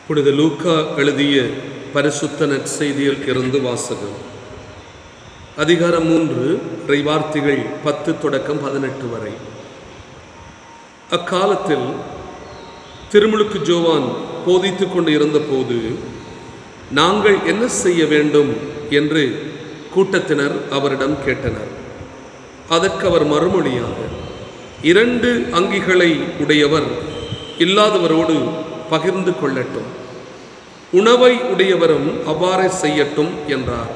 புனித லூக்கா எழுதிய பரிசுத்த நற்செய்தியில் இருந்து வாசகம் அதிகாரம் மூன்று இறைவார்த்தைகள் பத்து தொடக்கம் பதினெட்டு வரை அக்காலத்தில் திருமுழுக்கு ஜோவான் போதித்துக் கொண்டு இருந்தபோது நாங்கள் என்ன செய்ய வேண்டும் என்று கூட்டத்தினர் அவரிடம் கேட்டனர் அதற்கு அவர் மறுமொழியாக இரண்டு அங்கிகளை உடையவர் இல்லாதவரோடு பகிர்ந்து கொள்ளட்டும் உணவை உடையவரும் அவ்வாறே செய்யட்டும் என்றார்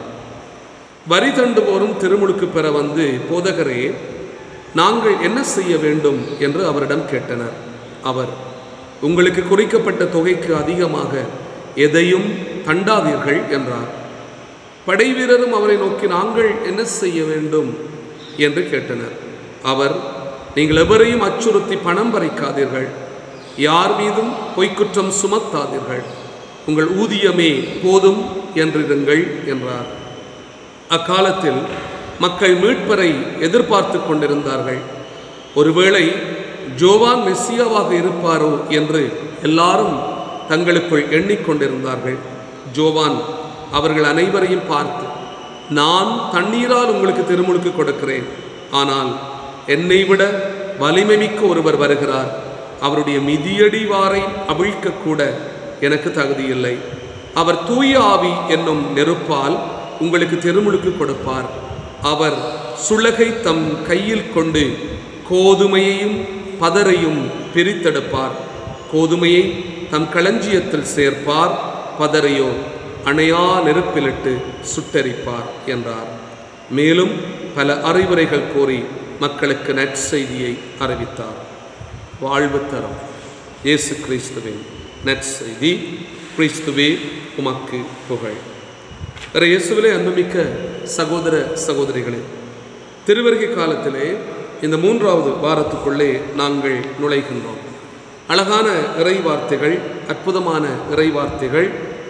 வரி தண்டுவோரும் திருமுழுக்கு பெற வந்து போதகரே நாங்கள் என்ன செய்ய வேண்டும் என்று அவரிடம் கேட்டனர் அவர் உங்களுக்கு குறிக்கப்பட்ட தொகைக்கு அதிகமாக எதையும் தண்டாதீர்கள் என்றார் படைவீரரும் அவரை நோக்கி நாங்கள் என்ன செய்ய வேண்டும் என்று கேட்டனர் அவர் நீங்கள் எவரையும் அச்சுறுத்தி பணம் பறிக்காதீர்கள் யார் மீதும் பொய்க்குற்றம் சுமத்தாதீர்கள் உங்கள் ஊதியமே போதும் என்றிருங்கள் என்றார் அக்காலத்தில் மக்கள் மீட்பரை எதிர்பார்த்து கொண்டிருந்தார்கள் ஒருவேளை ஜோவான் மெஸ்ஸியாவாக இருப்பாரோ என்று எல்லாரும் தங்களுக்குள் எண்ணிக்கொண்டிருந்தார்கள் ஜோவான் அவர்கள் அனைவரையும் பார்த்து நான் தண்ணீரால் உங்களுக்கு திருமுழுக்கு கொடுக்கிறேன் ஆனால் என்னை விட வலிமை மிக்க ஒருவர் வருகிறார் அவருடைய மிதியடி வாரை அவிழ்க்கக்கூட எனக்கு தகுதியில்லை அவர் தூய ஆவி என்னும் நெருப்பால் உங்களுக்கு திருமுழுக்கு கொடுப்பார் அவர் சுளகை தம் கையில் கொண்டு கோதுமையையும் பதரையும் பிரித்தெடுப்பார் கோதுமையை தம் களஞ்சியத்தில் சேர்ப்பார் பதரையோ அணையா நெருப்பிலிட்டு சுட்டரிப்பார் என்றார் மேலும் பல அறிவுரைகள் கூறி மக்களுக்கு நற்செய்தியை அறிவித்தார் வாழ்வு தரம் இயேசு கிறிஸ்துவின் நற்செய்தி கிறிஸ்துவே உமக்கு புகழ் வேற இயேசுவிலே அன்புமிக்க சகோதர சகோதரிகளே திருவருகை காலத்திலே இந்த மூன்றாவது வாரத்துக்குள்ளே நாங்கள் நுழைகின்றோம் அழகான இறை வார்த்தைகள் அற்புதமான இறை வார்த்தைகள்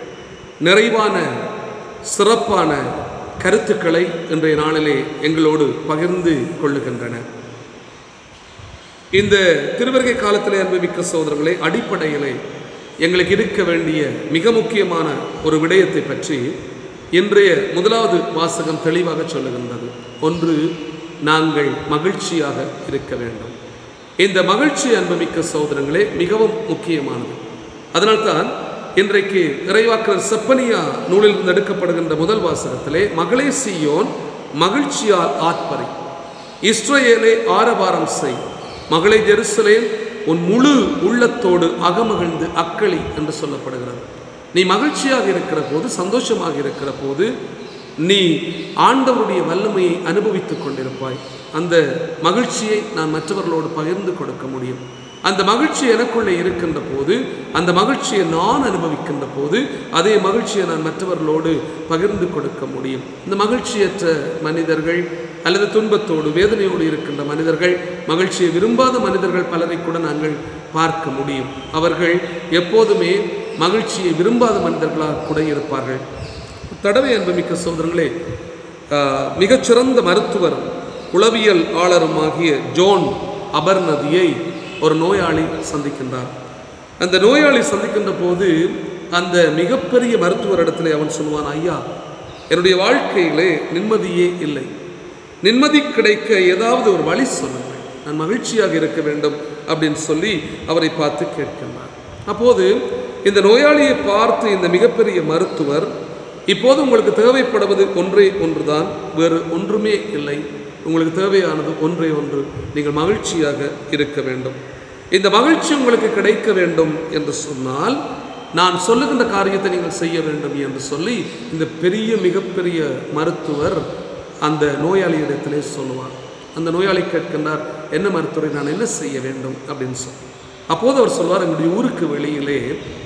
நிறைவான சிறப்பான கருத்துக்களை இன்றைய நாளிலே எங்களோடு பகிர்ந்து கொள்ளுகின்றன இந்த திருவருகை காலத்திலே அனுபவிக்க சோதரர்களே அடிப்படையிலே எங்களுக்கு இருக்க வேண்டிய மிக முக்கியமான ஒரு விடயத்தை பற்றி இன்றைய முதலாவது வாசகம் தெளிவாக சொல்லுகின்றது ஒன்று நாங்கள் மகிழ்ச்சியாக இருக்க வேண்டும் இந்த மகிழ்ச்சி அன்புமிக்க சோதரங்களே மிகவும் முக்கியமானது அதனால்தான் இன்றைக்கு இறைவாக்கர் செப்பனியா நூலில் இருந்து எடுக்கப்படுகின்ற முதல் வாசகத்திலே மகளே சீயோன் மகிழ்ச்சியால் ஆத்பரை இஸ்ரேலே ஆரவாரம் செய் மகளை ஜெருசலேம் உன் முழு உள்ளத்தோடு அகமகிழ்ந்து அக்களி என்று சொல்லப்படுகிறது நீ மகிழ்ச்சியாக இருக்கிற போது சந்தோஷமாக இருக்கிற போது நீ ஆண்டவருடைய வல்லமையை அனுபவித்துக் கொண்டிருப்பாய் அந்த மகிழ்ச்சியை நான் மற்றவர்களோடு பகிர்ந்து கொடுக்க முடியும் அந்த மகிழ்ச்சி எனக்குள்ளே இருக்கின்ற போது அந்த மகிழ்ச்சியை நான் அனுபவிக்கின்ற போது அதே மகிழ்ச்சியை நான் மற்றவர்களோடு பகிர்ந்து கொடுக்க முடியும் இந்த மகிழ்ச்சியற்ற மனிதர்கள் அல்லது துன்பத்தோடு வேதனையோடு இருக்கின்ற மனிதர்கள் மகிழ்ச்சியை விரும்பாத மனிதர்கள் பலரை கூட நாங்கள் பார்க்க முடியும் அவர்கள் எப்போதுமே மகிழ்ச்சியை விரும்பாத மனிதர்களாக கூட இருப்பார்கள் தடவை அன்புமிக்க சோதரங்களே மிகச்சிறந்த மருத்துவர் உளவியல் ஆளருமாகிய ஜோன் அபர்நதியை ஒரு நோயாளி சந்திக்கின்றார் அந்த நோயாளி சந்திக்கின்ற போது அந்த மிகப்பெரிய மருத்துவர் இடத்துல அவன் சொல்லுவான் ஐயா என்னுடைய வாழ்க்கையிலே நிம்மதியே இல்லை நிம்மதி கிடைக்க ஏதாவது ஒரு வழி சொல்லுங்கள் நான் மகிழ்ச்சியாக இருக்க வேண்டும் அப்படின்னு சொல்லி அவரை பார்த்து கேட்கின்றார் அப்போது இந்த நோயாளியை பார்த்து இந்த மிகப்பெரிய மருத்துவர் இப்போது உங்களுக்கு தேவைப்படுவது ஒன்றே ஒன்றுதான் வேறு ஒன்றுமே இல்லை உங்களுக்கு தேவையானது ஒன்றே ஒன்று நீங்கள் மகிழ்ச்சியாக இருக்க வேண்டும் இந்த மகிழ்ச்சி உங்களுக்கு கிடைக்க வேண்டும் என்று சொன்னால் நான் சொல்லுகின்ற காரியத்தை நீங்கள் செய்ய வேண்டும் என்று சொல்லி இந்த பெரிய மிகப்பெரிய மருத்துவர் அந்த நோயாளியிடத்திலே சொல்லுவார் அந்த நோயாளி கேட்கின்றார் என்ன மருத்துவரை நான் என்ன செய்ய வேண்டும் அப்படின்னு சொல்லி அப்போது அவர் சொல்வார் எங்களுடைய ஊருக்கு வெளியிலே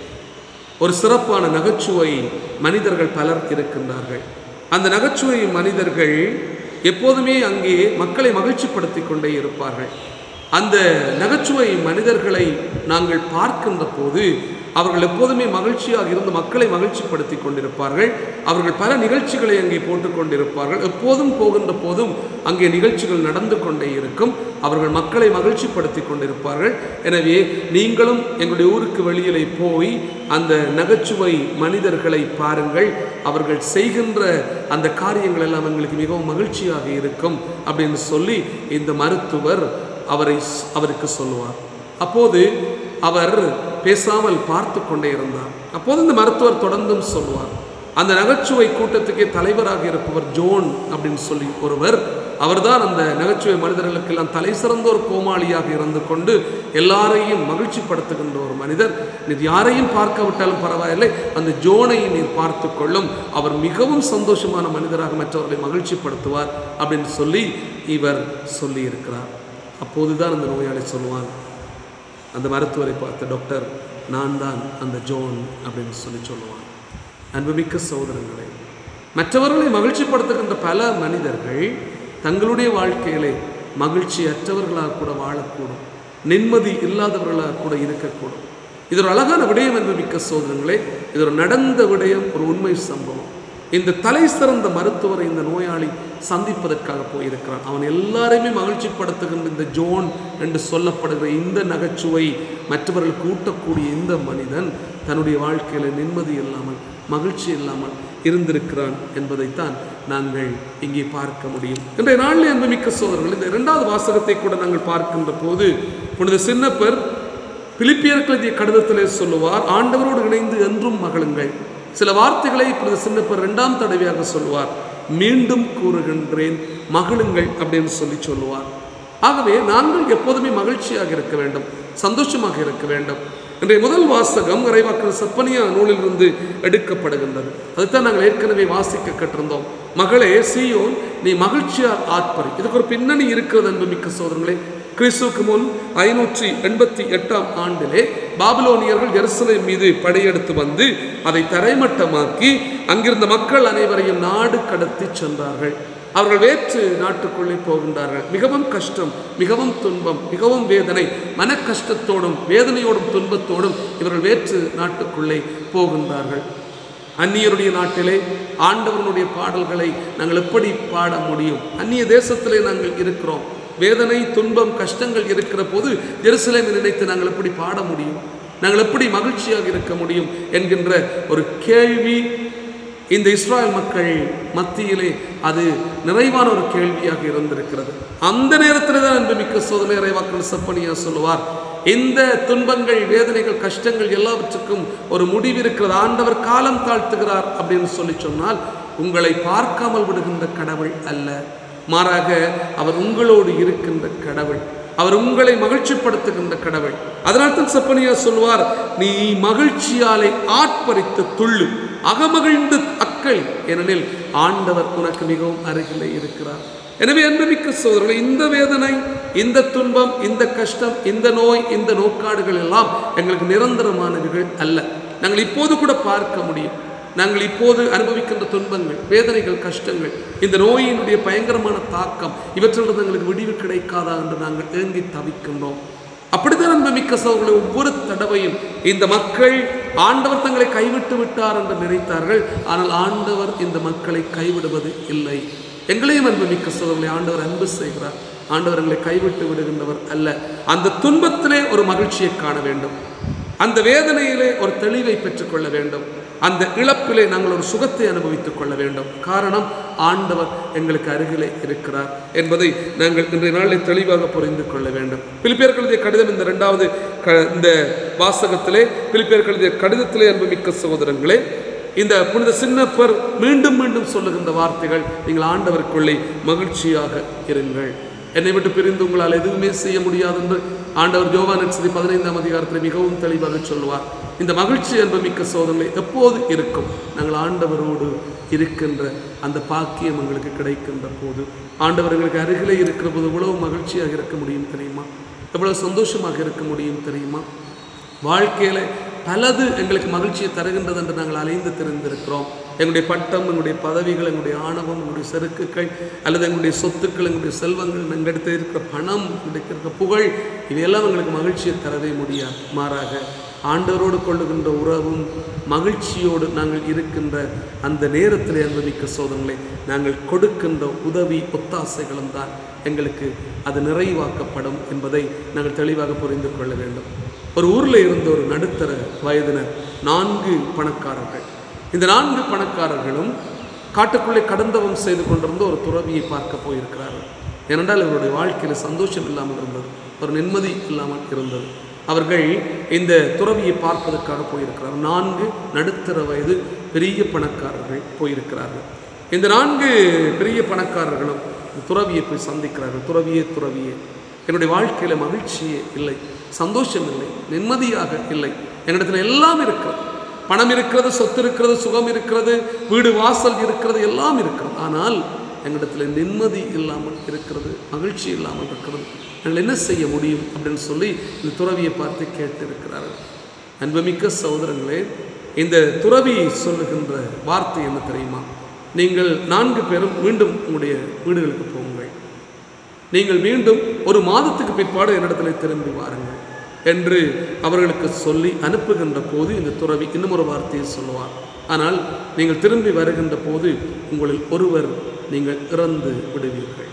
ஒரு சிறப்பான நகைச்சுவை மனிதர்கள் பலர் இருக்கின்றார்கள் அந்த நகைச்சுவை மனிதர்கள் எப்போதுமே அங்கே மக்களை மகிழ்ச்சிப்படுத்தி கொண்டே இருப்பார்கள் அந்த நகைச்சுவை மனிதர்களை நாங்கள் பார்க்கின்ற போது அவர்கள் எப்போதுமே மகிழ்ச்சியாக இருந்து மக்களை மகிழ்ச்சிப்படுத்தி கொண்டிருப்பார்கள் அவர்கள் பல நிகழ்ச்சிகளை அங்கே போட்டுக் கொண்டிருப்பார்கள் எப்போதும் போகின்ற போதும் அங்கே நிகழ்ச்சிகள் நடந்து கொண்டே இருக்கும் அவர்கள் மக்களை மகிழ்ச்சிப்படுத்தி கொண்டிருப்பார்கள் எனவே நீங்களும் எங்களுடைய ஊருக்கு வெளியிலே போய் அந்த நகைச்சுவை மனிதர்களை பாருங்கள் அவர்கள் செய்கின்ற அந்த காரியங்கள் எல்லாம் எங்களுக்கு மிகவும் மகிழ்ச்சியாக இருக்கும் அப்படின்னு சொல்லி இந்த மருத்துவர் அவரை அவருக்கு சொல்லுவார் அப்போது அவர் பேசாமல் பார்த்து கொண்டே இருந்தார் அப்போது இந்த மருத்துவர் தொடர்ந்தும் சொல்லுவார் அந்த நகைச்சுவை கூட்டத்துக்கே தலைவராக இருப்பவர் ஜோன் அப்படின்னு சொல்லி ஒருவர் அவர்தான் அந்த நகைச்சுவை மனிதர்களுக்கெல்லாம் தலை சிறந்த ஒரு கோமாளியாக இருந்து கொண்டு எல்லாரையும் மகிழ்ச்சிப்படுத்துகின்ற ஒரு மனிதர் நீர் யாரையும் பார்க்க விட்டாலும் பரவாயில்லை அந்த ஜோனை நீர் பார்த்து கொள்ளும் அவர் மிகவும் சந்தோஷமான மனிதராக மற்றவர்களை மகிழ்ச்சிப்படுத்துவார் அப்படின்னு சொல்லி இவர் சொல்லி இருக்கிறார் அப்போதுதான் அந்த நோயாளி சொல்லுவான் அந்த மருத்துவரை பார்த்த டாக்டர் நான் தான் அந்த ஜோன் அப்படின்னு சொல்லி சொல்லுவான் அன்புமிக்க சகோதரங்களே மற்றவர்களை மகிழ்ச்சிப்படுத்துகின்ற பல மனிதர்கள் தங்களுடைய வாழ்க்கையிலே மகிழ்ச்சி அற்றவர்களாக கூட வாழக்கூடும் நிம்மதி இல்லாதவர்களாக கூட இருக்கக்கூடும் இது ஒரு அழகான விடயம் என்பமிக்க சோதனங்களே இது ஒரு நடந்த விடயம் ஒரு உண்மை சம்பவம் இந்த தலை சிறந்த மருத்துவரை இந்த நோயாளி சந்திப்பதற்காக போயிருக்கிறான் அவன் எல்லாரையுமே மகிழ்ச்சிப்படுத்துகின்ற இந்த ஜோன் என்று சொல்லப்படுகிற இந்த நகைச்சுவை மற்றவர்களுக்கு ஊட்டக்கூடிய இந்த மனிதன் தன்னுடைய வாழ்க்கையில் நிம்மதி இல்லாமல் மகிழ்ச்சி இல்லாமல் இருந்திருக்கிறான் என்பதைத்தான் நாங்கள் இங்கே பார்க்க முடியும் இன்றைய நாளில் அன்புமிக்க சோதரர்கள் இந்த இரண்டாவது வாசகத்தை கூட நாங்கள் பார்க்கின்ற போது புனித சின்னப்பர் பிலிப்பியர்கள் எழுதிய கடிதத்திலே சொல்லுவார் ஆண்டவரோடு இணைந்து என்றும் மகளுங்கள் சில வார்த்தைகளை இப்பொழுது சின்னப்பர் இரண்டாம் தடவையாக சொல்லுவார் மீண்டும் கூறுகின்றேன் மகளுங்கள் அப்படின்னு சொல்லி சொல்லுவார் ஆகவே நாங்கள் எப்போதுமே மகிழ்ச்சியாக இருக்க வேண்டும் சந்தோஷமாக இருக்க வேண்டும் இன்றைய முதல் வாசகம் இறைவாக்கர் சப்பனியா நூலிலிருந்து எடுக்கப்படுகின்றது அதுதான் நாங்கள் ஏற்கனவே வாசிக்க கற்றிருந்தோம் மகளே சீயோன் நீ மகிழ்ச்சியால் ஆட்பரி இதுக்கு ஒரு பின்னணி இருக்கிறது அன்பு மிக்க சோதரங்களே கிறிஸ்துவுக்கு முன் ஐநூற்றி எண்பத்தி எட்டாம் ஆண்டிலே பாபிலோனியர்கள் ஜெருசலேம் மீது படையெடுத்து வந்து அதை தரைமட்டமாக்கி அங்கிருந்த மக்கள் அனைவரையும் நாடு கடத்தி சென்றார்கள் அவர்கள் வேற்று நாட்டுக்குள்ளே போகின்றார்கள் மிகவும் கஷ்டம் மிகவும் துன்பம் மிகவும் வேதனை மன கஷ்டத்தோடும் வேதனையோடும் துன்பத்தோடும் இவர்கள் வேற்று நாட்டுக்குள்ளே போகின்றார்கள் அந்நியருடைய நாட்டிலே ஆண்டவனுடைய பாடல்களை நாங்கள் எப்படி பாட முடியும் அந்நிய தேசத்திலே நாங்கள் இருக்கிறோம் வேதனை துன்பம் கஷ்டங்கள் இருக்கிற போது ஜெருசலேமை நினைத்து நாங்கள் எப்படி பாட முடியும் நாங்கள் எப்படி மகிழ்ச்சியாக இருக்க முடியும் என்கின்ற ஒரு கேள்வி இந்த இஸ்ராயல் மக்கள் மத்தியிலே அது நிறைவான ஒரு கேள்வியாக இருந்திருக்கிறது அந்த நேரத்தில் தான் அன்புமிக்க சோதனை இறைவாக்கள் செப்பனியா சொல்லுவார் இந்த துன்பங்கள் வேதனைகள் கஷ்டங்கள் எல்லாவற்றுக்கும் ஒரு முடிவு இருக்கிறது ஆண்டவர் காலம் தாழ்த்துகிறார் அப்படின்னு சொல்லி சொன்னால் உங்களை பார்க்காமல் விடுகின்ற கடவுள் அல்ல மாறாக அவர் உங்களோடு இருக்கின்ற கடவுள் அவர் உங்களை மகிழ்ச்சிப்படுத்துகின்ற கடவுள் அதனால் தான் செப்பனியா சொல்வார் நீ மகிழ்ச்சியாலை ஆட்பறித்து துள்ளு அகமகிழ்ந்து அக்கள் ஏனெனில் ஆண்டவர் உனக்கு மிகவும் அருகிலே இருக்கிறார் எனவே அன்புமிக்க சோதரர்கள் இந்த வேதனை இந்த துன்பம் இந்த கஷ்டம் இந்த நோய் இந்த நோக்காடுகள் எல்லாம் எங்களுக்கு நிரந்தரமானவைகள் அல்ல நாங்கள் இப்போது கூட பார்க்க முடியும் நாங்கள் இப்போது அனுபவிக்கின்ற துன்பங்கள் வேதனைகள் கஷ்டங்கள் இந்த நோயினுடைய பயங்கரமான தாக்கம் இவற்றிலிருந்து எங்களுக்கு விடிவு கிடைக்காதா என்று நாங்கள் ஏங்கி தவிக்கின்றோம் அப்படித்தான் அன்புமிக்க சோதர்களை ஒவ்வொரு தடவையும் இந்த மக்கள் ஆண்டவர் தங்களை கைவிட்டு விட்டார் என்று நினைத்தார்கள் ஆனால் ஆண்டவர் இந்த மக்களை கைவிடுவது இல்லை எங்களையும் அன்புமிக்க சோதர்களை ஆண்டவர் அன்பு செய்கிறார் ஆண்டவர் எங்களை கைவிட்டு விடுகின்றவர் அல்ல அந்த துன்பத்திலே ஒரு மகிழ்ச்சியை காண வேண்டும் அந்த வேதனையிலே ஒரு தெளிவை பெற்றுக்கொள்ள வேண்டும் அந்த இழப்பிலே நாங்கள் ஒரு சுகத்தை அனுபவித்துக் கொள்ள வேண்டும் காரணம் ஆண்டவர் எங்களுக்கு அருகிலே இருக்கிறார் என்பதை நாங்கள் இன்றைய நாளில் தெளிவாக புரிந்து கொள்ள வேண்டும் பிலிப்பியர் எழுதிய கடிதம் இந்த இரண்டாவது க இந்த வாசகத்திலே பிலிப்பியர் எழுதிய கடிதத்திலே அன்புமிக்க சகோதரங்களே இந்த புனித சின்னப்பர் மீண்டும் மீண்டும் சொல்லுகின்ற வார்த்தைகள் நீங்கள் ஆண்டவருக்குள்ளே மகிழ்ச்சியாக இருங்கள் என்னை விட்டு பிரிந்து உங்களால் எதுவுமே செய்ய முடியாது என்று ஆண்டவர் ஜோவான் நட்சதி பதினைந்தாம் அதிகாரத்தில் மிகவும் தெளிவாக சொல்லுவார் இந்த மகிழ்ச்சி என்பமிக்க சோதனை எப்போது இருக்கும் நாங்கள் ஆண்டவரோடு இருக்கின்ற அந்த பாக்கியம் எங்களுக்கு கிடைக்கின்ற போது ஆண்டவர் எங்களுக்கு அருகிலே இருக்கிற போது எவ்வளவு மகிழ்ச்சியாக இருக்க முடியும் தெரியுமா எவ்வளவு சந்தோஷமாக இருக்க முடியும் தெரியுமா வாழ்க்கையில் பலது எங்களுக்கு மகிழ்ச்சியை தருகின்றது என்று நாங்கள் அலைந்து தெரிந்திருக்கிறோம் எங்களுடைய பட்டம் எங்களுடைய பதவிகள் எங்களுடைய ஆணவம் எங்களுடைய செருக்குகள் அல்லது எங்களுடைய சொத்துக்கள் எங்களுடைய செல்வங்கள் எங்களிடத்தில் இருக்கிற பணம் எங்களுக்கு இருக்கிற புகழ் இவையெல்லாம் எங்களுக்கு மகிழ்ச்சியை தரவே முடியாது மாறாக ஆண்டவரோடு கொள்ளுகின்ற உறவும் மகிழ்ச்சியோடு நாங்கள் இருக்கின்ற அந்த நேரத்தில் அனுபவிக்க சோதனைகளை நாங்கள் கொடுக்கின்ற உதவி ஒத்தாசைகளும் தான் எங்களுக்கு அது நிறைவாக்கப்படும் என்பதை நாங்கள் தெளிவாக புரிந்து கொள்ள வேண்டும் ஒரு ஊரில் இருந்த ஒரு நடுத்தர வயதினர் நான்கு பணக்காரர்கள் இந்த நான்கு பணக்காரர்களும் காட்டுக்குள்ளே கடந்தவம் செய்து கொண்டிருந்த ஒரு துறவியை பார்க்க போயிருக்கிறார்கள் ஏனென்றால் இவருடைய வாழ்க்கையில் சந்தோஷம் இல்லாமல் இருந்தது ஒரு நிம்மதி இல்லாமல் இருந்தது அவர்கள் இந்த துறவியை பார்ப்பதற்காக போயிருக்கிறார் நான்கு நடுத்தர வயது பெரிய பணக்காரர்கள் போயிருக்கிறார்கள் இந்த நான்கு பெரிய பணக்காரர்களும் இந்த துறவியை போய் சந்திக்கிறார்கள் துறவியே துறவியே என்னுடைய வாழ்க்கையில் மகிழ்ச்சியே இல்லை சந்தோஷம் இல்லை நிம்மதியாக இல்லை என்னிடத்தில் எல்லாம் இருக்கிறது பணம் இருக்கிறது சொத்து இருக்கிறது சுகம் இருக்கிறது வீடு வாசல் இருக்கிறது எல்லாம் இருக்கிறது ஆனால் எங்களிடத்தில் நிம்மதி இல்லாமல் இருக்கிறது மகிழ்ச்சி இல்லாமல் இருக்கிறது நாங்கள் என்ன செய்ய முடியும் அப்படின்னு சொல்லி இந்த துறவியை பார்த்து கேட்டு இருக்கிறார்கள் அன்புமிக்க சகோதரங்களே இந்த துறவி சொல்லுகின்ற வார்த்தை என்ன தெரியுமா நீங்கள் நான்கு பேரும் மீண்டும் உங்களுடைய வீடுகளுக்கு போங்கள் நீங்கள் மீண்டும் ஒரு மாதத்துக்கு பிற்பாடு என்னிடத்தில் திரும்பி வாருங்கள் என்று அவர்களுக்கு சொல்லி அனுப்புகின்ற போது இந்த துறவி இன்னும் ஒரு வார்த்தையை சொல்லுவார் ஆனால் நீங்கள் திரும்பி வருகின்ற போது உங்களில் ஒருவர் நீங்கள் இறந்து விடுவீர்கள்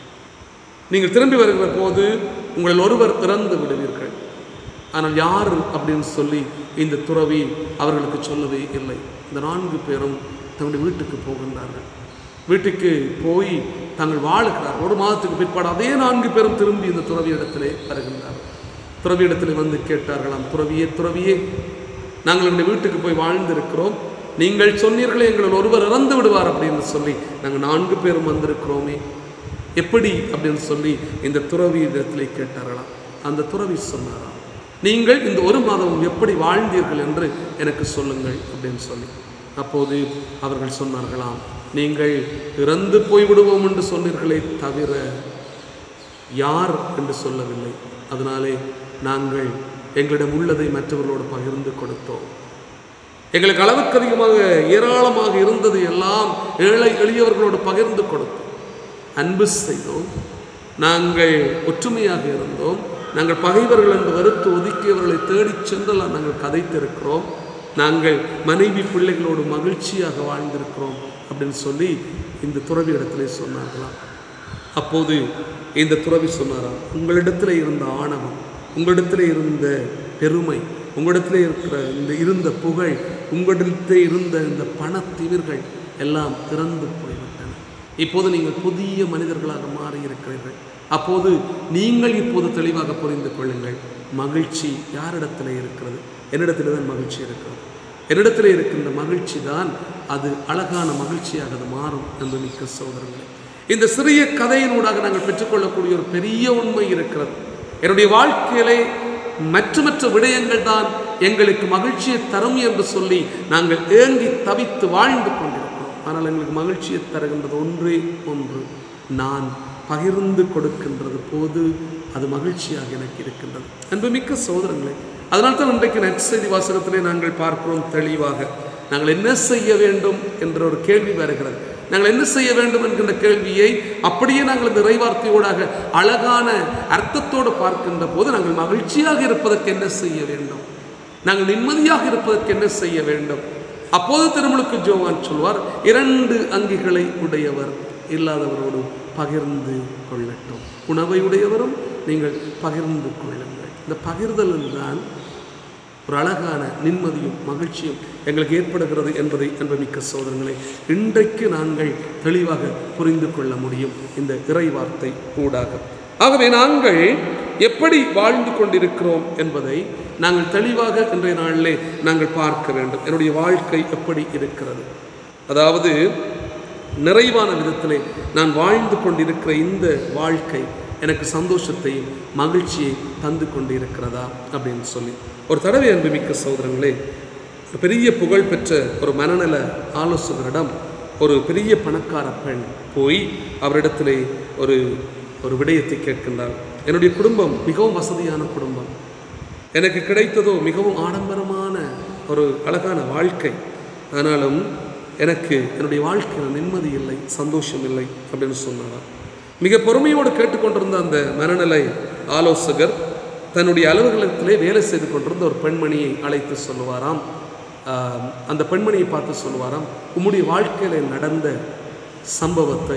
நீங்கள் திரும்பி வருகிற போது உங்களில் ஒருவர் இறந்து விடுவீர்கள் ஆனால் யார் அப்படின்னு சொல்லி இந்த துறவி அவர்களுக்கு சொல்லவே இல்லை இந்த நான்கு பேரும் தங்களுடைய வீட்டுக்கு போகின்றார்கள் வீட்டுக்கு போய் தாங்கள் வாழுகிறார் ஒரு மாதத்துக்கு பிற்பாடு அதே நான்கு பேரும் திரும்பி இந்த துறவி இடத்திலே வருகின்றார்கள் துறவி இடத்திலே வந்து கேட்டார்களாம் துறவியே துறவியே நாங்கள் எங்களுடைய வீட்டுக்கு போய் வாழ்ந்திருக்கிறோம் நீங்கள் சொன்னீர்களே எங்களில் ஒருவர் இறந்து விடுவார் அப்படின்னு சொல்லி நாங்கள் நான்கு பேரும் வந்திருக்கிறோமே எப்படி அப்படின்னு சொல்லி இந்த துறவி இடத்திலே கேட்டார்களாம் அந்த துறவி சொன்னாராம் நீங்கள் இந்த ஒரு மாதமும் எப்படி வாழ்ந்தீர்கள் என்று எனக்கு சொல்லுங்கள் அப்படின்னு சொல்லி அப்போது அவர்கள் சொன்னார்களாம் நீங்கள் இறந்து போய்விடுவோம் என்று சொன்னீர்களே தவிர யார் என்று சொல்லவில்லை அதனாலே நாங்கள் எங்களிடம் உள்ளதை மற்றவர்களோடு பகிர்ந்து கொடுத்தோம் எங்களுக்கு அளவுக்கு அதிகமாக ஏராளமாக இருந்தது எல்லாம் ஏழை எளியவர்களோடு பகிர்ந்து கொடுத்தோம் அன்பு செய்தோம் நாங்கள் ஒற்றுமையாக இருந்தோம் நாங்கள் பகைவர்கள் என்று வெறுத்து ஒதுக்கியவர்களை தேடிச் சென்றெல்லாம் நாங்கள் கதைத்திருக்கிறோம் நாங்கள் மனைவி பிள்ளைகளோடு மகிழ்ச்சியாக வாழ்ந்திருக்கிறோம் அப்படின்னு சொல்லி இந்த துறவி இடத்திலே சொன்னார்களாம் அப்போது இந்த துறவி சொன்னாராம் உங்களிடத்தில் இருந்த ஆணவம் உங்களிடத்தில் இருந்த பெருமை உங்களிடத்தில் இருக்கிற இந்த இருந்த புகழ் உங்களிடத்தில் இருந்த இந்த பணத்திமிர்கள் எல்லாம் திறந்து போய்விட்டன இப்போது நீங்கள் புதிய மனிதர்களாக மாறி இருக்கிறீர்கள் அப்போது நீங்கள் இப்போது தெளிவாக புரிந்து கொள்ளுங்கள் மகிழ்ச்சி யாரிடத்தில் இருக்கிறது என்னிடத்தில் தான் மகிழ்ச்சி இருக்கிறது என்னிடத்தில் இருக்கின்ற மகிழ்ச்சி தான் அது அழகான மகிழ்ச்சியாக அது மாறும் என்று மிக்க சோதரங்களே இந்த சிறிய கதையினூடாக நாங்கள் பெற்றுக்கொள்ளக்கூடிய ஒரு பெரிய உண்மை இருக்கிறது என்னுடைய வாழ்க்கையிலே மற்ற மற்ற விடயங்கள் தான் எங்களுக்கு மகிழ்ச்சியை தரும் என்று சொல்லி நாங்கள் ஏங்கி தவித்து வாழ்ந்து கொண்டிருக்கிறோம் ஆனால் எங்களுக்கு மகிழ்ச்சியை தருகின்றது ஒன்றே ஒன்று நான் பகிர்ந்து கொடுக்கின்றது போது அது மகிழ்ச்சியாக எனக்கு இருக்கின்றது அன்புமிக்க சோதரங்களே அதனால் தான் இன்றைக்கு நற்செய்தி வாசகத்திலே நாங்கள் பார்க்கிறோம் தெளிவாக நாங்கள் என்ன செய்ய வேண்டும் என்ற ஒரு கேள்வி வருகிறது நாங்கள் என்ன செய்ய வேண்டும் என்கின்ற கேள்வியை அப்படியே நாங்கள் இந்த இறைவார்த்தையோடாக அழகான அர்த்தத்தோடு பார்க்கின்ற போது நாங்கள் மகிழ்ச்சியாக இருப்பதற்கு என்ன செய்ய வேண்டும் நாங்கள் நிம்மதியாக இருப்பதற்கு என்ன செய்ய வேண்டும் அப்போது திருமுழுக்கு ஜோவான் சொல்வார் இரண்டு அங்கிகளை உடையவர் இல்லாதவரோடு பகிர்ந்து கொள்ளட்டும் உணவை உடையவரும் நீங்கள் பகிர்ந்து கொள்ளுங்கள் இந்த பகிர்தல் தான் ஒரு அழகான நிம்மதியும் மகிழ்ச்சியும் எங்களுக்கு ஏற்படுகிறது என்பதை அன்பமிக்க சோதரங்களை இன்றைக்கு நாங்கள் தெளிவாக புரிந்து கொள்ள முடியும் இந்த இறைவார்த்தை ஊடாக ஆகவே நாங்கள் எப்படி வாழ்ந்து கொண்டிருக்கிறோம் என்பதை நாங்கள் தெளிவாக இன்றைய நாளிலே நாங்கள் பார்க்க வேண்டும் என்னுடைய வாழ்க்கை எப்படி இருக்கிறது அதாவது நிறைவான விதத்திலே நான் வாழ்ந்து கொண்டிருக்கிற இந்த வாழ்க்கை எனக்கு சந்தோஷத்தையும் மகிழ்ச்சியை தந்து கொண்டு இருக்கிறதா அப்படின்னு சொல்லி ஒரு தடவை அன்புமிக்க சகோதரங்களே ஒரு பெரிய புகழ் பெற்ற ஒரு மனநல ஆலோசகரிடம் ஒரு பெரிய பணக்கார பெண் போய் அவரிடத்திலே ஒரு ஒரு விடயத்தை கேட்கின்றார் என்னுடைய குடும்பம் மிகவும் வசதியான குடும்பம் எனக்கு கிடைத்ததோ மிகவும் ஆடம்பரமான ஒரு அழகான வாழ்க்கை ஆனாலும் எனக்கு என்னுடைய வாழ்க்கையில் நிம்மதி இல்லை சந்தோஷம் இல்லை அப்படின்னு சொன்னாராம் மிக பொறுமையோடு கேட்டுக்கொண்டிருந்த அந்த மனநிலை ஆலோசகர் தன்னுடைய அலுவலகத்திலே வேலை செய்து கொண்டிருந்த ஒரு பெண்மணியை அழைத்து சொல்லுவாராம் ஆஹ், அந்த பெண்மணியை பார்த்து சொல்லுவாராம் உம்முடைய வாழ்க்கையில் நடந்த சம்பவத்தை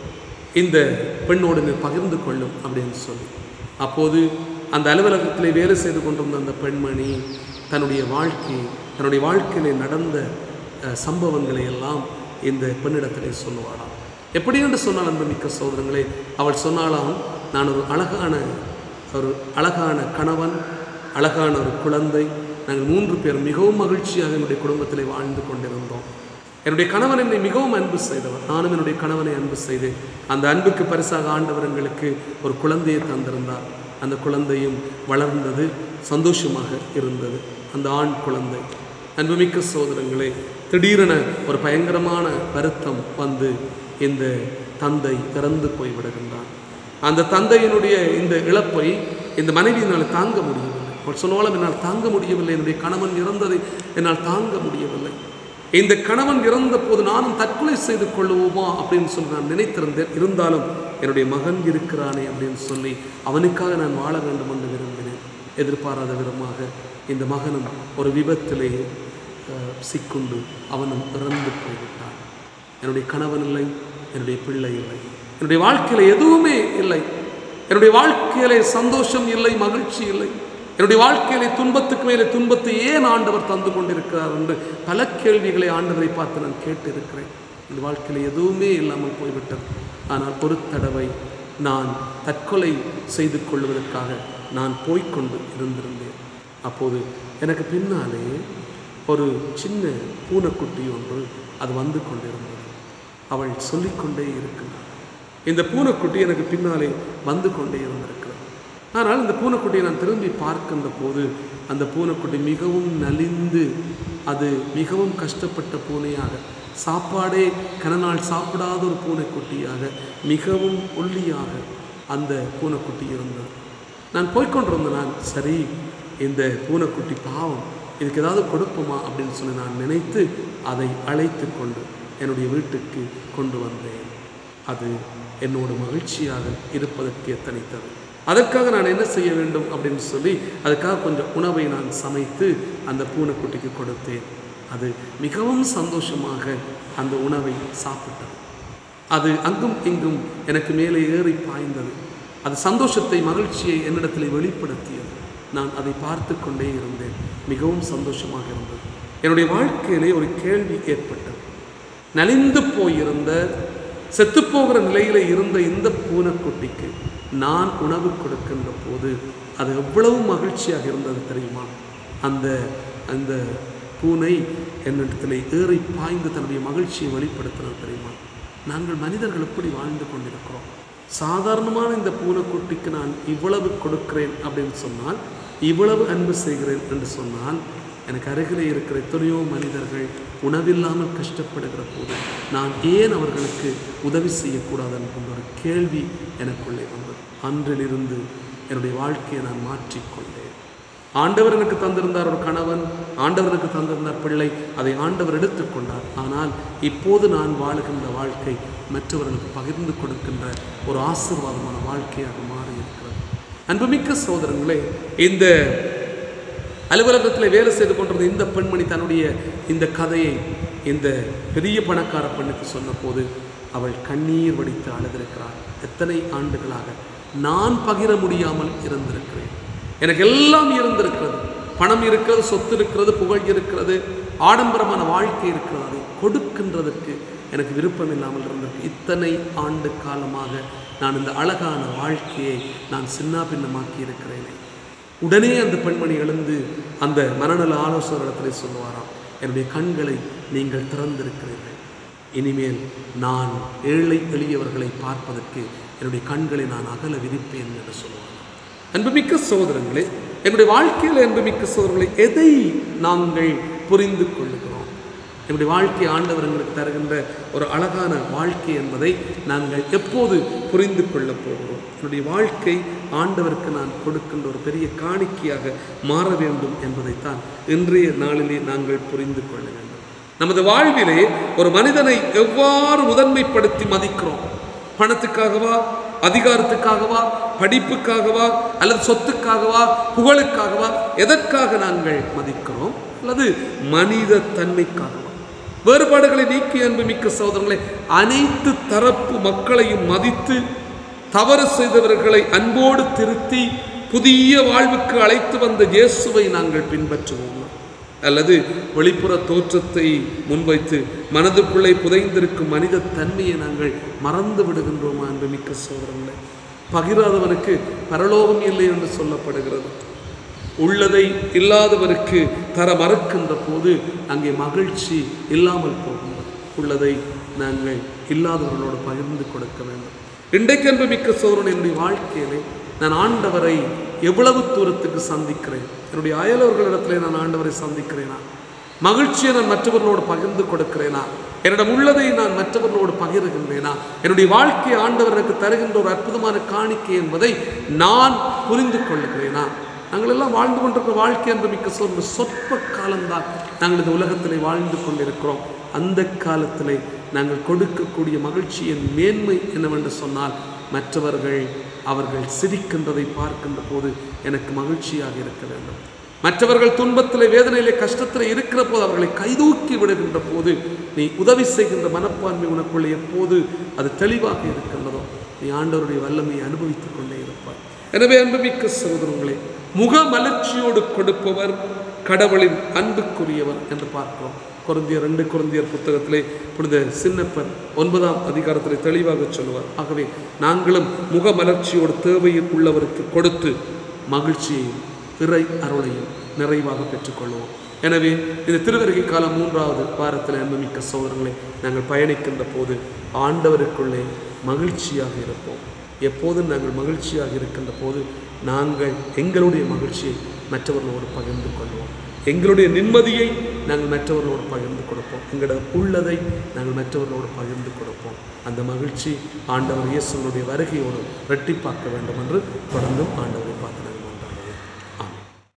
இந்த பெண்ணோடு நீ பகிர்ந்து கொள்ளும் அப்படின்னு சொல்லி அப்போது அந்த அலுவலகத்திலே வேலை செய்து கொண்டிருந்த அந்த பெண்மணி தன்னுடைய வாழ்க்கை தன்னுடைய வாழ்க்கையிலே நடந்த அஹ், சம்பவங்களை எல்லாம் இந்த பெண்ணிடத்திலே சொல்லுவாளாம் எப்படி என்று சொன்னால் அந்த மிக்க சோதரங்களே அவள் சொன்னாலாம் நான் ஒரு அழகான ஒரு அழகான கணவன் அழகான ஒரு குழந்தை நாங்கள் மூன்று பேர் மிகவும் மகிழ்ச்சியாக என்னுடைய குடும்பத்திலே வாழ்ந்து கொண்டிருந்தோம் என்னுடைய கணவன் என்னை மிகவும் அன்பு செய்தவர் நானும் என்னுடைய கணவனை அன்பு செய்தேன் அந்த அன்புக்கு பரிசாக ஆண்டவர் எங்களுக்கு ஒரு குழந்தையை தந்திருந்தார் அந்த குழந்தையும் வளர்ந்தது சந்தோஷமாக இருந்தது அந்த ஆண் குழந்தை அன்புமிக்க சோதரங்களே திடீரென ஒரு பயங்கரமான வருத்தம் வந்து இந்த தந்தை இறந்து போய் விடுகின்றான் அந்த தந்தையினுடைய இந்த இழப்பை இந்த மனைவியினால் தாங்க முடியவில்லை அவள் சொன்னாலும் என்னால் தாங்க முடியவில்லை என்னுடைய கணவன் இறந்ததை என்னால் தாங்க முடியவில்லை இந்த கணவன் இறந்த போது நானும் தற்கொலை செய்து கொள்ளுவோமா அப்படின்னு சொல்லி நான் நினைத்திருந்தேன் இருந்தாலும் என்னுடைய மகன் இருக்கிறானே அப்படின்னு சொல்லி அவனுக்காக நான் வாழ வேண்டும் என்று விரும்பினேன் எதிர்பாராத விதமாக இந்த மகனும் ஒரு விபத்திலே அஹ், சிக்குண்டு அவனும் இறந்து போய்விட்டான் என்னுடைய கணவன் இல்லை என்னுடைய பிள்ளை இல்லை என்னுடைய வாழ்க்கையில எதுவுமே இல்லை என்னுடைய வாழ்க்கையிலே சந்தோஷம் இல்லை மகிழ்ச்சி இல்லை என்னுடைய வாழ்க்கையிலே துன்பத்துக்கு மேலே துன்பத்தை ஏன் ஆண்டவர் தந்து கொண்டிருக்கிறார் என்று பல கேள்விகளை ஆண்டவரை பார்த்து நான் கேட்டிருக்கிறேன் இந்த வாழ்க்கையில் எதுவுமே இல்லாமல் போய்விட்டது ஆனால் ஒரு தடவை நான் தற்கொலை செய்து கொள்வதற்காக நான் போய்க்கொண்டு இருந்திருந்தேன் அப்போது எனக்கு பின்னாலே ஒரு சின்ன பூனைக்குட்டி ஒன்று அது வந்து கொண்டிருந்தது அவள் சொல்லிக்கொண்டே இருக்கின்றாள் இந்த பூனைக்குட்டி எனக்கு பின்னாலே வந்து கொண்டே இருந்திருக்கிறது ஆனால் இந்த பூனைக்குட்டியை நான் திரும்பி பார்க்கின்ற போது அந்த பூனைக்குட்டி மிகவும் நலிந்து அது மிகவும் கஷ்டப்பட்ட பூனையாக சாப்பாடே கனநாள் சாப்பிடாத ஒரு பூனைக்குட்டியாக மிகவும் ஒல்லியாக அந்த பூனைக்குட்டி இருந்தது நான் போய்க்கொண்டிருந்த நான் சரி இந்த பூனைக்குட்டி பாவம் இதுக்கு ஏதாவது கொடுப்போமா அப்படின்னு சொல்லி நான் நினைத்து அதை அழைத்து கொண்டு என்னுடைய வீட்டுக்கு கொண்டு வந்தேன் அது என்னோட மகிழ்ச்சியாக இருப்பதற்கு எத்தனைத்தது அதற்காக நான் என்ன செய்ய வேண்டும் அப்படின்னு சொல்லி அதுக்காக கொஞ்சம் உணவை நான் சமைத்து அந்த பூனைக்குட்டிக்கு கொடுத்தேன் அது மிகவும் சந்தோஷமாக அந்த உணவை சாப்பிட்டது அது அங்கும் இங்கும் எனக்கு மேலே ஏறி பாய்ந்தது அது சந்தோஷத்தை மகிழ்ச்சியை என்னிடத்தில் வெளிப்படுத்தியது நான் அதை பார்த்து கொண்டே இருந்தேன் மிகவும் சந்தோஷமாக இருந்தது என்னுடைய வாழ்க்கையிலே ஒரு கேள்வி ஏற்பட்டது நலிந்து போயிருந்த செத்துப்போகிற நிலையில இருந்த இந்த பூனைக்குட்டிக்கு நான் உணவு கொடுக்கின்ற போது அது எவ்வளவு மகிழ்ச்சியாக இருந்தது தெரியுமா அந்த அந்த பூனை என்னிடத்தில் ஏறி பாய்ந்து தன்னுடைய மகிழ்ச்சியை வெளிப்படுத்தினது தெரியுமா நாங்கள் மனிதர்கள் எப்படி வாழ்ந்து கொண்டிருக்கிறோம் சாதாரணமான இந்த பூனைக்குட்டிக்கு நான் இவ்வளவு கொடுக்கிறேன் அப்படின்னு சொன்னால் இவ்வளவு அன்பு செய்கிறேன் என்று சொன்னால் எனக்கு அருகிலே இருக்கிற எத்தனையோ மனிதர்கள் உணவில்லாமல் கஷ்டப்படுகிற போது நான் ஏன் அவர்களுக்கு உதவி செய்யக்கூடாது என்கின்ற ஒரு கேள்வி எனக்குள்ளே வந்தது அன்றிலிருந்து என்னுடைய வாழ்க்கையை நான் மாற்றிக்கொண்டேன் ஆண்டவர் எனக்கு தந்திருந்தார் ஒரு கணவன் ஆண்டவர் எனக்கு தந்திருந்தார் பிள்ளை அதை ஆண்டவர் எடுத்துக்கொண்டார் ஆனால் இப்போது நான் வாழுகின்ற வாழ்க்கை மற்றவர்களுக்கு பகிர்ந்து கொடுக்கின்ற ஒரு ஆசீர்வாதமான வாழ்க்கையாக மாறி இருக்கிறது அன்புமிக்க சோதரங்களே இந்த அலுவலகத்தில் வேலை செய்து கொண்டிருந்த இந்த பெண்மணி தன்னுடைய இந்த கதையை இந்த பெரிய பணக்கார பெண்ணுக்கு சொன்னபோது அவள் கண்ணீர் வடித்து அழுதிருக்கிறாள் எத்தனை ஆண்டுகளாக நான் பகிர முடியாமல் இருந்திருக்கிறேன் எனக்கு எல்லாம் இருந்திருக்கிறது பணம் இருக்கிறது சொத்து இருக்கிறது புகழ் இருக்கிறது ஆடம்பரமான வாழ்க்கை இருக்கிறது அதை கொடுக்கின்றதற்கு எனக்கு விருப்பம் இல்லாமல் இருந்திருக்கு இத்தனை ஆண்டு காலமாக நான் இந்த அழகான வாழ்க்கையை நான் சின்ன பின்னமாக்கி இருக்கிறேனே உடனே அந்த பெண்மணி எழுந்து அந்த மனநல ஆலோசகரிடத்திலே சொல்லுவாராம் என்னுடைய கண்களை நீங்கள் திறந்திருக்கிறீர்கள் இனிமேல் நான் ஏழை எளியவர்களை பார்ப்பதற்கு என்னுடைய கண்களை நான் அகல விதிப்பேன் என்று சொல்லுவாராம் அன்புமிக்க சகோதரங்களே என்னுடைய வாழ்க்கையில் அன்புமிக்க சகோதரர்களை எதை நாங்கள் புரிந்து கொள்ளுகிறோம் என்னுடைய வாழ்க்கை ஆண்டவர் எங்களுக்கு தருகின்ற ஒரு அழகான வாழ்க்கை என்பதை நாங்கள் எப்போது புரிந்து கொள்ளப் போகிறோம் என்னுடைய வாழ்க்கை ஆண்டவருக்கு நான் கொடுக்கின்ற ஒரு பெரிய காணிக்கையாக மாற வேண்டும் என்பதைத்தான் இன்றைய நாளிலே நாங்கள் புரிந்து கொள்ள வேண்டும் நமது வாழ்விலே ஒரு மனிதனை எவ்வாறு முதன்மைப்படுத்தி மதிக்கிறோம் பணத்துக்காகவா அதிகாரத்துக்காகவா படிப்புக்காகவா அல்லது சொத்துக்காகவா புகழுக்காகவா எதற்காக நாங்கள் மதிக்கிறோம் அல்லது மனித தன்மைக்காகவா வேறுபாடுகளை நீக்கி அன்புமிக்க சகோதரங்களை அனைத்து தரப்பு மக்களையும் மதித்து தவறு செய்தவர்களை அன்போடு திருத்தி புதிய வாழ்வுக்கு அழைத்து வந்த இயேசுவை நாங்கள் பின்பற்றுவோம் அல்லது வெளிப்புற தோற்றத்தை முன்வைத்து மனதுக்குள்ளே புதைந்திருக்கும் மனித தன்மையை நாங்கள் மறந்து விடுகின்றோமா அன்புமிக்க சோதரங்களை பகிராதவனுக்கு பரலோகம் இல்லை என்று சொல்லப்படுகிறது உள்ளதை இல்லாதவருக்கு தர மறக்கின்ற போது அங்கே மகிழ்ச்சி இல்லாமல் போகும்போது உள்ளதை நாங்கள் இல்லாதவர்களோடு பகிர்ந்து கொடுக்க வேண்டும் இன்றைக்கென்று மிக்க சோழன் என்னுடைய வாழ்க்கையிலே நான் ஆண்டவரை எவ்வளவு தூரத்துக்கு சந்திக்கிறேன் என்னுடைய அயலவர்களிடத்திலே நான் ஆண்டவரை சந்திக்கிறேனா மகிழ்ச்சியை நான் மற்றவர்களோடு பகிர்ந்து கொடுக்கிறேனா என்னிடம் உள்ளதை நான் மற்றவர்களோடு பகிர்கின்றேனா என்னுடைய வாழ்க்கை ஆண்டவர் எனக்கு தருகின்ற ஒரு அற்புதமான காணிக்கை என்பதை நான் புரிந்து கொள்ளுகிறேனா நாங்கள் எல்லாம் வாழ்ந்து கொண்டிருக்கிற வாழ்க்கை என்று மிக்க சொன்ன சொற்ப காலம்தான் நாங்கள் இந்த உலகத்திலே வாழ்ந்து கொண்டிருக்கிறோம் அந்த காலத்திலே நாங்கள் கொடுக்கக்கூடிய மகிழ்ச்சியின் மேன்மை என்னவென்று சொன்னால் மற்றவர்கள் அவர்கள் சிரிக்கின்றதை பார்க்கின்ற போது எனக்கு மகிழ்ச்சியாக இருக்க வேண்டும் மற்றவர்கள் துன்பத்திலே வேதனையிலே கஷ்டத்தில் இருக்கிற போது அவர்களை கைதூக்கி விடுகின்ற போது நீ உதவி செய்கின்ற மனப்பான்மை உனக்குள்ளே எப்போது அது தெளிவாக இருக்கின்றதோ நீ ஆண்டவருடைய வல்லமையை அனுபவித்துக் கொண்டே இருப்பார் எனவே அன்புமிக்க சகோதரங்களே முக மலர்ச்சியோடு கொடுப்பவர் கடவுளின் அன்புக்குரியவர் என்று பார்க்கிறோம் குருந்தியர் ரெண்டு குருந்தியர் புத்தகத்திலே புனித சின்னப்பர் ஒன்பதாம் அதிகாரத்திலே தெளிவாக சொல்லுவார் ஆகவே நாங்களும் முக மலர்ச்சியோடு தேவையில் உள்ளவருக்கு கொடுத்து மகிழ்ச்சியையும் இறை அருளையும் நிறைவாக பெற்றுக்கொள்வோம் எனவே இந்த திருவருகை காலம் மூன்றாவது வாரத்தில் அன்புமிக்க சோதரங்களை நாங்கள் பயணிக்கின்ற போது ஆண்டவருக்குள்ளே மகிழ்ச்சியாக இருப்போம் எப்போதும் நாங்கள் மகிழ்ச்சியாக இருக்கின்ற போது நாங்கள் எங்களுடைய மகிழ்ச்சியை மற்றவர்களோடு பகிர்ந்து கொள்வோம் எங்களுடைய நிம்மதியை நாங்கள் மற்றவர்களோடு பகிர்ந்து கொடுப்போம் எங்களிடம் உள்ளதை நாங்கள் மற்றவர்களோடு பகிர்ந்து கொடுப்போம் அந்த மகிழ்ச்சி ஆண்டவர் இயேசுனுடைய வருகையோடு ரெட்டிப்பாக்க வேண்டும் என்று தொடர்ந்தும் ஆண்டவரை பார்த்து நாங்கள்